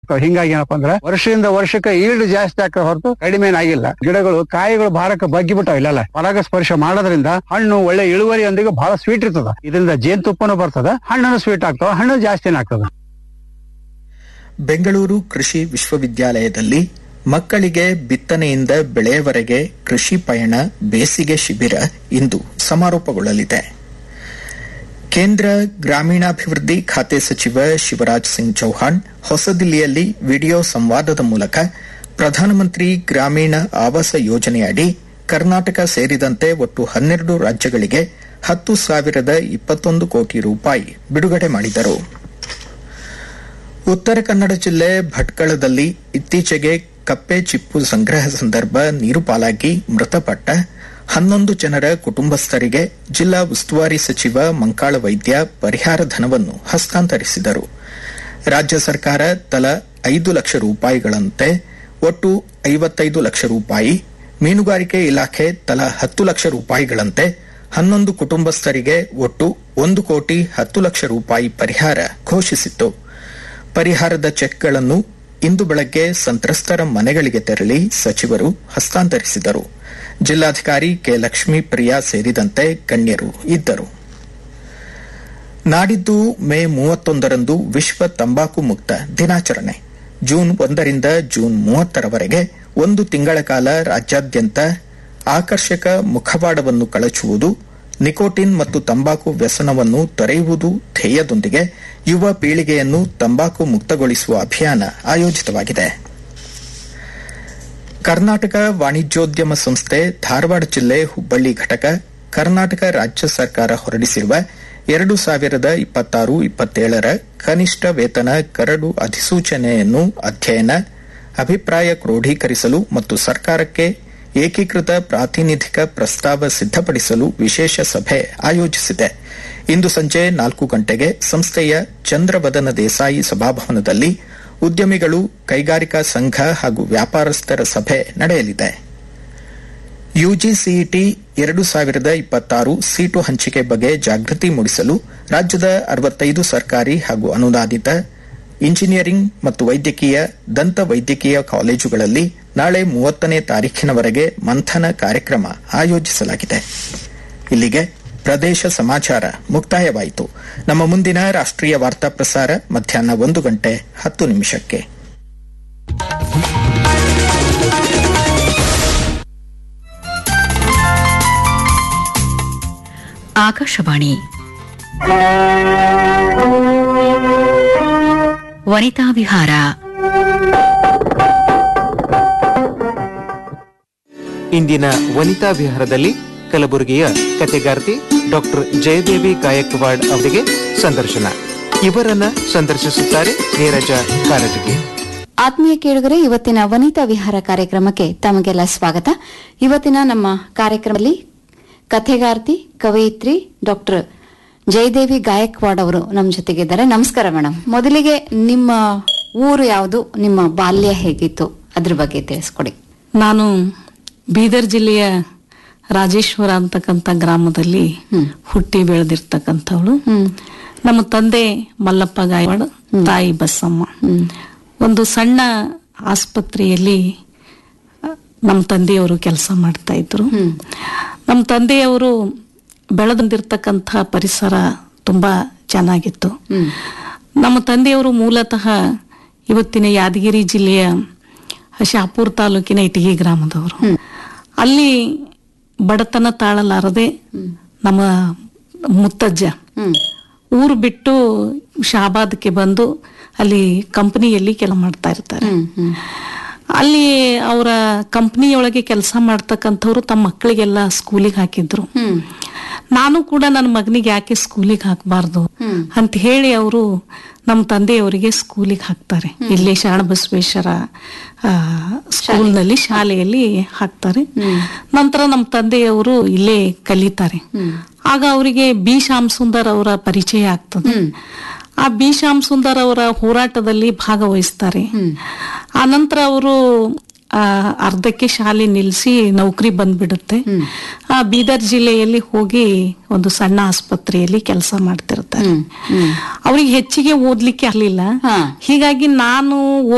ಹಿಂಗಾಗಿ ಏನಪ್ಪಾ ಅಂದ್ರೆ ವರ್ಷದಿಂದ ವರ್ಷಕ್ಕೆ ಈಲ್ಡ್ ಜಾಸ್ತಿ ಆಗ್ತಾ ಹೊರತು ಕಡಿಮೆ ಆಗಿಲ್ಲ ಗಿಡಗಳು ಕಾಯಿಗಳು ಭಾರಕ್ಕೆ ಬಗ್ಗಿ ಬಿಟ್ಟಾವ ಇಲ್ಲೆಲ್ಲ ಪರಾಗಸ್ಪರ್ಶ ಮಾಡೋದ್ರಿಂದ ಹಣ್ಣು ಒಳ್ಳೆ ಇಳುವರಿಯೊಂದಿಗೆ ಬಹಳ ಸ್ವೀಟ್ ಇರ್ತದ ಇದರಿಂದ ಜೇನುತುಪ್ಪನೂ ಬರ್ತದ ಹಣ್ಣನ್ನು ಸ್ವೀಟ್ ಆಗ್ತಾವ ಹಣ್ಣು ಜಾಸ್ತಿನ ಆಗ್ತದ ಬೆಂಗಳೂರು ಕೃಷಿ ವಿಶ್ವವಿದ್ಯಾಲಯದಲ್ಲಿ ಮಕ್ಕಳಿಗೆ ಬಿತ್ತನೆಯಿಂದ ಬೆಳೆಯವರೆಗೆ ಕೃಷಿ ಪಯಣ ಬೇಸಿಗೆ ಶಿಬಿರ ಇಂದು ಸಮಾರೋಪಗೊಳ್ಳಲಿದೆ ಕೇಂದ್ರ ಗ್ರಾಮೀಣಾಭಿವೃದ್ಧಿ ಖಾತೆ ಸಚಿವ ಶಿವರಾಜ್ ಸಿಂಗ್ ಚೌಹಾಣ್ ಹೊಸದಿಲ್ಲಿಯಲ್ಲಿ ವಿಡಿಯೋ ಸಂವಾದದ ಮೂಲಕ ಪ್ರಧಾನಮಂತ್ರಿ ಗ್ರಾಮೀಣ ಆವಾಸ ಯೋಜನೆಯಡಿ ಕರ್ನಾಟಕ ಸೇರಿದಂತೆ ಒಟ್ಟು ಹನ್ನೆರಡು ರಾಜ್ಯಗಳಿಗೆ ಹತ್ತು ಸಾವಿರದ ಇಪ್ಪತ್ತೊಂದು ಕೋಟಿ ರೂಪಾಯಿ ಬಿಡುಗಡೆ ಮಾಡಿದರು ಉತ್ತರ ಕನ್ನಡ ಜಿಲ್ಲೆ ಭಟ್ಕಳದಲ್ಲಿ ಇತ್ತೀಚೆಗೆ ಕಪ್ಪೆ ಚಿಪ್ಪು ಸಂಗ್ರಹ ಸಂದರ್ಭ ನೀರು ಪಾಲಾಗಿ ಮೃತಪಟ್ಟ ಹನ್ನೊಂದು ಜನರ ಕುಟುಂಬಸ್ಥರಿಗೆ ಜಿಲ್ಲಾ ಉಸ್ತುವಾರಿ ಸಚಿವ ಮಂಕಾಳ ವೈದ್ಯ ಪರಿಹಾರ ಧನವನ್ನು ಹಸ್ತಾಂತರಿಸಿದರು ರಾಜ್ಯ ಸರ್ಕಾರ ತಲಾ ಐದು ಲಕ್ಷ ರೂಪಾಯಿಗಳಂತೆ ಒಟ್ಟು ಐವತ್ತೈದು ಲಕ್ಷ ರೂಪಾಯಿ ಮೀನುಗಾರಿಕೆ ಇಲಾಖೆ ತಲಾ ಹತ್ತು ಲಕ್ಷ ರೂಪಾಯಿಗಳಂತೆ ಹನ್ನೊಂದು ಕುಟುಂಬಸ್ಥರಿಗೆ ಒಟ್ಟು ಒಂದು ಕೋಟಿ ಹತ್ತು ಲಕ್ಷ ರೂಪಾಯಿ ಪರಿಹಾರ ಘೋಷಿಸಿತ್ತು ಪರಿಹಾರದ ಚೆಕ್ಗಳನ್ನು ಇಂದು ಬೆಳಗ್ಗೆ ಸಂತ್ರಸ್ತರ ಮನೆಗಳಿಗೆ ತೆರಳಿ ಸಚಿವರು ಹಸ್ತಾಂತರಿಸಿದರು ಜಿಲ್ಲಾಧಿಕಾರಿ ಕೆ ಲಕ್ಷ್ಮೀಪ್ರಿಯಾ ಸೇರಿದಂತೆ ಗಣ್ಯರು ಇದ್ದರು ನಾಡಿದ್ದು ಮೇ ಮೂವತ್ತೊಂದರಂದು ವಿಶ್ವ ತಂಬಾಕು ಮುಕ್ತ ದಿನಾಚರಣೆ ಜೂನ್ ಒಂದರಿಂದ ಜೂನ್ ಮೂವತ್ತರವರೆಗೆ ಒಂದು ತಿಂಗಳ ಕಾಲ ರಾಜ್ಯಾದ್ಯಂತ ಆಕರ್ಷಕ ಮುಖವಾಡವನ್ನು ಕಳಚುವುದು ನಿಕೋಟಿನ್ ಮತ್ತು ತಂಬಾಕು ವ್ಯಸನವನ್ನು ತೊರೆಯುವುದು ಧ್ಯೇಯದೊಂದಿಗೆ ಯುವ ಪೀಳಿಗೆಯನ್ನು ತಂಬಾಕು ಮುಕ್ತಗೊಳಿಸುವ ಅಭಿಯಾನ ಆಯೋಜಿತವಾಗಿದೆ ಕರ್ನಾಟಕ ವಾಣಿಜ್ಯೋದ್ಯಮ ಸಂಸ್ಥೆ ಧಾರವಾಡ ಜಿಲ್ಲೆ ಹುಬ್ಬಳ್ಳಿ ಘಟಕ ಕರ್ನಾಟಕ ರಾಜ್ಯ ಸರ್ಕಾರ ಹೊರಡಿಸಿರುವ ಎರಡು ಸಾವಿರದ ಇಪ್ಪತ್ತಾರು ಇಪ್ಪತ್ತೇಳರ ಕನಿಷ್ಠ ವೇತನ ಕರಡು ಅಧಿಸೂಚನೆಯನ್ನು ಅಧ್ಯಯನ ಅಭಿಪ್ರಾಯ ಕ್ರೋಢೀಕರಿಸಲು ಮತ್ತು ಸರ್ಕಾರಕ್ಕೆ ಏಕೀಕೃತ ಪ್ರಾತಿನಿಧಿಕ ಪ್ರಸ್ತಾವ ಸಿದ್ದಪಡಿಸಲು ವಿಶೇಷ ಸಭೆ ಆಯೋಜಿಸಿದೆ ಇಂದು ಸಂಜೆ ನಾಲ್ಕು ಗಂಟೆಗೆ ಸಂಸ್ಥೆಯ ಚಂದ್ರವದನ ದೇಸಾಯಿ ಸಭಾಭವನದಲ್ಲಿ ಉದ್ಯಮಿಗಳು ಕೈಗಾರಿಕಾ ಸಂಘ ಹಾಗೂ ವ್ಯಾಪಾರಸ್ಥರ ಸಭೆ ನಡೆಯಲಿದೆ ಯುಜಿಸಿಇಟಿ ಎರಡು ಸಾವಿರದ ಇಪ್ಪತ್ತಾರು ಸೀಟು ಹಂಚಿಕೆ ಬಗ್ಗೆ ಜಾಗೃತಿ ಮೂಡಿಸಲು ರಾಜ್ಯದ ಅರವತ್ತೈದು ಸರ್ಕಾರಿ ಹಾಗೂ ಅನುದಾನಿತ ಇಂಜಿನಿಯರಿಂಗ್ ಮತ್ತು ವೈದ್ಯಕೀಯ ದಂತ ವೈದ್ಯಕೀಯ ಕಾಲೇಜುಗಳಲ್ಲಿ ನಾಳೆ ಮೂವತ್ತನೇ ತಾರೀಖಿನವರೆಗೆ ಮಂಥನ ಕಾರ್ಯಕ್ರಮ ಆಯೋಜಿಸಲಾಗಿದೆ ಇಲ್ಲಿಗೆ ಪ್ರದೇಶ ಸಮಾಚಾರ ಮುಕ್ತಾಯವಾಯಿತು ನಮ್ಮ ಮುಂದಿನ ರಾಷ್ಟ್ರೀಯ ವಾರ್ತಾ ಪ್ರಸಾರ ಮಧ್ಯಾಹ್ನ ಒಂದು ಗಂಟೆ ಹತ್ತು ನಿಮಿಷಕ್ಕೆ ಆಕಾಶವಾಣಿ ವನಿತಾ ವಿಹಾರ ಇಂದಿನ ವನಿತಾ ವಿಹಾರದಲ್ಲಿ ಕಲಬುರಗಿಯ ಕತೆಗಾರ್ತಿ ಡಾಕ್ಟರ್ ಜಯದೇವಿ ಗಾಯಕ್ವಾಡ್ ಅವರಿಗೆ ಸಂದರ್ಶನ ಇವರನ್ನ ಸಂದರ್ಶಿಸುತ್ತಾರೆ ನೀರಜ ಕಾರಟಗಿ ಆತ್ಮೀಯ ಕೇಳುಗರೆ ಇವತ್ತಿನ ವನಿತಾ ವಿಹಾರ ಕಾರ್ಯಕ್ರಮಕ್ಕೆ ತಮಗೆಲ್ಲ ಸ್ವಾಗತ ಇವತ್ತಿನ ನಮ್ಮ ಕಾರ್ಯಕ್ರಮದಲ್ಲಿ ಕಥೆಗಾರ್ತಿ ಕವಯಿತ್ರಿ ಡಾಕ್ಟರ್ ಜಯದೇವಿ ಗಾಯಕ್ವಾಡ್ ಅವರು ನಮ್ಮ ಜೊತೆಗಿದ್ದಾರೆ ನಮಸ್ಕಾರ ಮೇಡಮ್ ಮೊದಲಿಗೆ ನಿಮ್ಮ ಊರು ಯಾವುದು ನಿಮ್ಮ ಬಾಲ್ಯ ಹೇಗಿತ್ತು ಅದ್ರ ಬಗ್ಗೆ ತಿಳಿಸ್ಕೊಡಿ ನಾನು ಬೀದರ್ ಜಿಲ್ಲೆಯ ರಾಜೇಶ್ವರ ಅಂತಕ್ಕಂಥ ಗ್ರಾಮದಲ್ಲಿ ಹುಟ್ಟಿ ಬೆಳೆದಿರ್ತಕ್ಕಂಥವಳು ನಮ್ಮ ತಂದೆ ಮಲ್ಲಪ್ಪ ಗಾಯವಾಡ ತಾಯಿ ಬಸಮ್ಮ ಒಂದು ಸಣ್ಣ ಆಸ್ಪತ್ರೆಯಲ್ಲಿ ಆ, ನಮ್ಮ ತಂದೆಯವರು ಕೆಲಸ ಮಾಡ್ತಾ ಇದ್ರು ನಮ್ಮ ತಂದೆಯವರು ಬೆಳೆದಂದಿರ್ತಕ್ಕಂಥ ಪರಿಸರ ತುಂಬಾ ಚೆನ್ನಾಗಿತ್ತು ನಮ್ಮ ತಂದೆಯವರು ಮೂಲತಃ ಇವತ್ತಿನ ಯಾದಗಿರಿ ಜಿಲ್ಲೆಯ ಶಾಪುರ್ ತಾಲೂಕಿನ ಇಟಗಿ ಗ್ರಾಮದವರು ಅಲ್ಲಿ ಬಡತನ ತಾಳಲಾರದೆ ನಮ್ಮ ಮುತ್ತಜ್ಜ ಊರು ಬಿಟ್ಟು ಶಾಬಾದ್ಗೆ ಬಂದು ಅಲ್ಲಿ ಕಂಪನಿಯಲ್ಲಿ ಕೆಲಸ ಮಾಡ್ತಾ ಇರ್ತಾರೆ ಅಲ್ಲಿ ಅವರ ಕಂಪನಿಯೊಳಗೆ ಕೆಲಸ ಮಾಡ್ತಕ್ಕಂಥವ್ರು ತಮ್ಮ ಮಕ್ಕಳಿಗೆಲ್ಲ ಸ್ಕೂಲಿಗೆ ಹಾಕಿದ್ರು ನಾನು ಕೂಡ ನನ್ನ ಮಗನಿಗೆ ಯಾಕೆ ಸ್ಕೂಲಿಗೆ ಹಾಕಬಾರ್ದು ಅಂತ ಹೇಳಿ ಅವರು ನಮ್ಮ ತಂದೆಯವರಿಗೆ ಸ್ಕೂಲಿಗೆ ಹಾಕ್ತಾರೆ ಇಲ್ಲೇ ಶರಣ ಬಸವೇಶ್ವರ ಆ, ಸ್ಕೂಲ್ನಲ್ಲಿ ಶಾಲೆಯಲ್ಲಿ ಹಾಕ್ತಾರೆ ನಂತರ ನಮ್ಮ ತಂದೆಯವರು ಇಲ್ಲೇ ಕಲಿತಾರೆ ಆಗ ಅವರಿಗೆ ಬಿ ಶ್ಯಾಮ್ ಸುಂದರ್ ಅವರ ಪರಿಚಯ ಆಗ್ತದೆ ಆ ಬಿ ಶ್ಯಾಮ್ ಸುಂದರ್ ಅವರ ಹೋರಾಟದಲ್ಲಿ ಭಾಗವಹಿಸ್ತಾರೆ ಆ ನಂತರ ಅವರು ಆ, ಅರ್ಧಕ್ಕೆ ಶಾಲೆ ನಿಲ್ಲಿಸಿ ನೌಕರಿ ಬಂದ್ಬಿಡುತ್ತೆ ಆ ಬೀದರ್ ಜಿಲ್ಲೆಯಲ್ಲಿ ಹೋಗಿ ಒಂದು ಸಣ್ಣ ಆಸ್ಪತ್ರೆಯಲ್ಲಿ ಕೆಲಸ ಮಾಡ್ತಿರ್ತಾರೆ ಅವ್ರಿಗೆ ಹೆಚ್ಚಿಗೆ ಓದ್ಲಿಕ್ಕೆ ಆಗ್ಲಿಲ್ಲ ಹಾ. ಹೀಗಾಗಿ ನಾನು